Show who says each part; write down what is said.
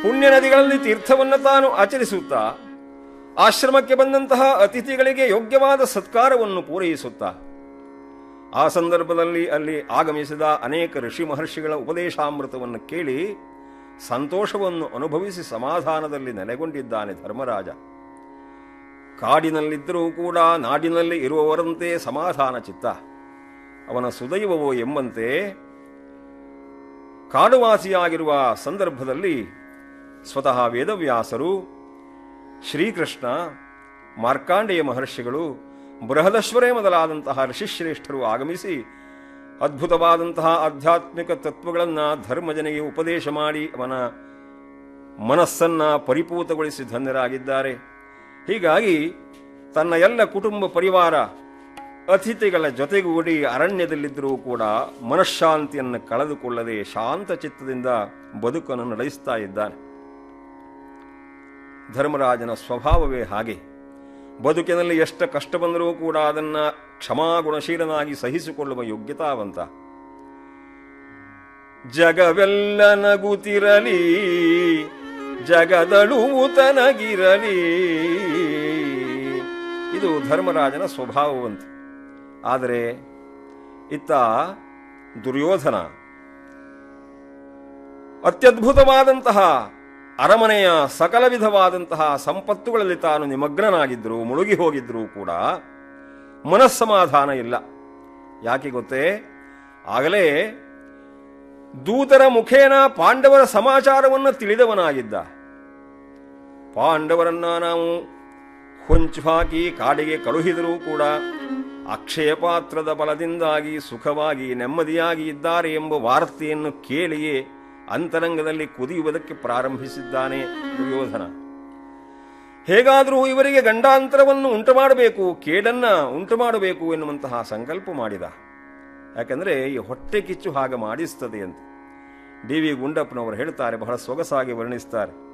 Speaker 1: ಪುಣ್ಯ ನದಿಗಳಲ್ಲಿ ತೀರ್ಥವನ್ನು ತಾನು ಆಚರಿಸುತ್ತಾ ಆಶ್ರಮಕ್ಕೆ ಬಂದಂತಹ ಅತಿಥಿಗಳಿಗೆ ಯೋಗ್ಯವಾದ ಸತ್ಕಾರವನ್ನು ಪೂರೈಸುತ್ತಾ ಆ ಸಂದರ್ಭದಲ್ಲಿ ಅಲ್ಲಿ ಆಗಮಿಸಿದ ಅನೇಕ ಋಷಿ ಮಹರ್ಷಿಗಳ ಉಪದೇಶಾಮೃತವನ್ನು ಕೇಳಿ ಸಂತೋಷವನ್ನು ಅನುಭವಿಸಿ ಸಮಾಧಾನದಲ್ಲಿ ನೆಲೆಗೊಂಡಿದ್ದಾನೆ ಧರ್ಮರಾಜ ಕಾಡಿನಲ್ಲಿದ್ದರೂ ಕೂಡ ನಾಡಿನಲ್ಲಿ ಇರುವವರಂತೆ ಸಮಾಧಾನ ಚಿತ್ತ ಅವನ ಸುದೈವವೋ ಎಂಬಂತೆ ಕಾಡುವಾಸಿಯಾಗಿರುವ ಸಂದರ್ಭದಲ್ಲಿ ಸ್ವತಃ ವೇದವ್ಯಾಸರು ಶ್ರೀಕೃಷ್ಣ ಮಾರ್ಕಾಂಡೇಯ ಮಹರ್ಷಿಗಳು ಬೃಹದಶ್ವರೇ ಮೊದಲಾದಂತಹ ಋಷಿಶ್ರೇಷ್ಠರು ಆಗಮಿಸಿ ಅದ್ಭುತವಾದಂತಹ ಆಧ್ಯಾತ್ಮಿಕ ತತ್ವಗಳನ್ನು ಧರ್ಮಜನಿಗೆ ಉಪದೇಶ ಮಾಡಿ ಅವನ ಮನಸ್ಸನ್ನ ಪರಿಪೂತಗೊಳಿಸಿ ಧನ್ಯರಾಗಿದ್ದಾರೆ ಹೀಗಾಗಿ ತನ್ನ ಎಲ್ಲ ಕುಟುಂಬ ಪರಿವಾರ ಅತಿಥಿಗಳ ಜೊತೆಗೂಡಿ ಅರಣ್ಯದಲ್ಲಿದ್ದರೂ ಕೂಡ ಮನಃಶಾಂತಿಯನ್ನು ಕಳೆದುಕೊಳ್ಳದೆ ಶಾಂತ ಚಿತ್ತದಿಂದ ಬದುಕನ್ನು ನಡೆಸ್ತಾ ಇದ್ದಾನೆ ಧರ್ಮರಾಜನ ಸ್ವಭಾವವೇ ಹಾಗೆ ಬದುಕಿನಲ್ಲಿ ಎಷ್ಟು ಕಷ್ಟ ಬಂದರೂ ಕೂಡ ಅದನ್ನ ಕ್ಷಮಾಗುಣಶೀಲನಾಗಿ ಸಹಿಸಿಕೊಳ್ಳುವ ಯೋಗ್ಯತಾವಂತ ಜಗವೆಲ್ಲ ನಗುತ್ತಿರಲಿ ಜಗದಳುವುತನಗಿರಲಿ ಇದು ಧರ್ಮರಾಜನ ಸ್ವಭಾವವಂತ ಆದರೆ ಇತ್ತ ದುರ್ಯೋಧನ ಅತ್ಯದ್ಭುತವಾದಂತಹ ಅರಮನೆಯ ಸಕಲ ವಿಧವಾದಂತಹ ಸಂಪತ್ತುಗಳಲ್ಲಿ ತಾನು ನಿಮಗ್ನನಾಗಿದ್ದರೂ ಮುಳುಗಿ ಹೋಗಿದ್ರೂ ಕೂಡ ಮನಸ್ಸಮಾಧಾನ ಇಲ್ಲ ಯಾಕೆ ಗೊತ್ತೇ ಆಗಲೇ ದೂತರ ಮುಖೇನ ಪಾಂಡವರ ಸಮಾಚಾರವನ್ನು ತಿಳಿದವನಾಗಿದ್ದ ಪಾಂಡವರನ್ನ ನಾವು ಹೊಂಚು ಹಾಕಿ ಕಾಡಿಗೆ ಕಳುಹಿದರೂ ಕೂಡ ಅಕ್ಷಯ ಪಾತ್ರದ ಬಲದಿಂದಾಗಿ ಸುಖವಾಗಿ ನೆಮ್ಮದಿಯಾಗಿ ಇದ್ದಾರೆ ಎಂಬ ವಾರ್ತೆಯನ್ನು ಕೇಳಿಯೇ ಅಂತರಂಗದಲ್ಲಿ ಕುದಿಯುವುದಕ್ಕೆ ಪ್ರಾರಂಭಿಸಿದ್ದಾನೆ ದುರ್ಯೋಧನ ಹೇಗಾದರೂ ಇವರಿಗೆ ಗಂಡಾಂತರವನ್ನು ಉಂಟು ಮಾಡಬೇಕು ಕೇಡನ್ನ ಉಂಟು ಮಾಡಬೇಕು ಎನ್ನುವಂತಹ ಸಂಕಲ್ಪ ಮಾಡಿದ ಯಾಕಂದ್ರೆ ಈ ಹೊಟ್ಟೆ ಕಿಚ್ಚು ಹಾಗೆ ಮಾಡಿಸ್ತದೆ ಅಂತ ಡಿ ವಿ ಗುಂಡಪ್ಪನವರು ಹೇಳ್ತಾರೆ ಬಹಳ ಸೊಗಸಾಗಿ ವರ್ಣಿಸ್ತಾರೆ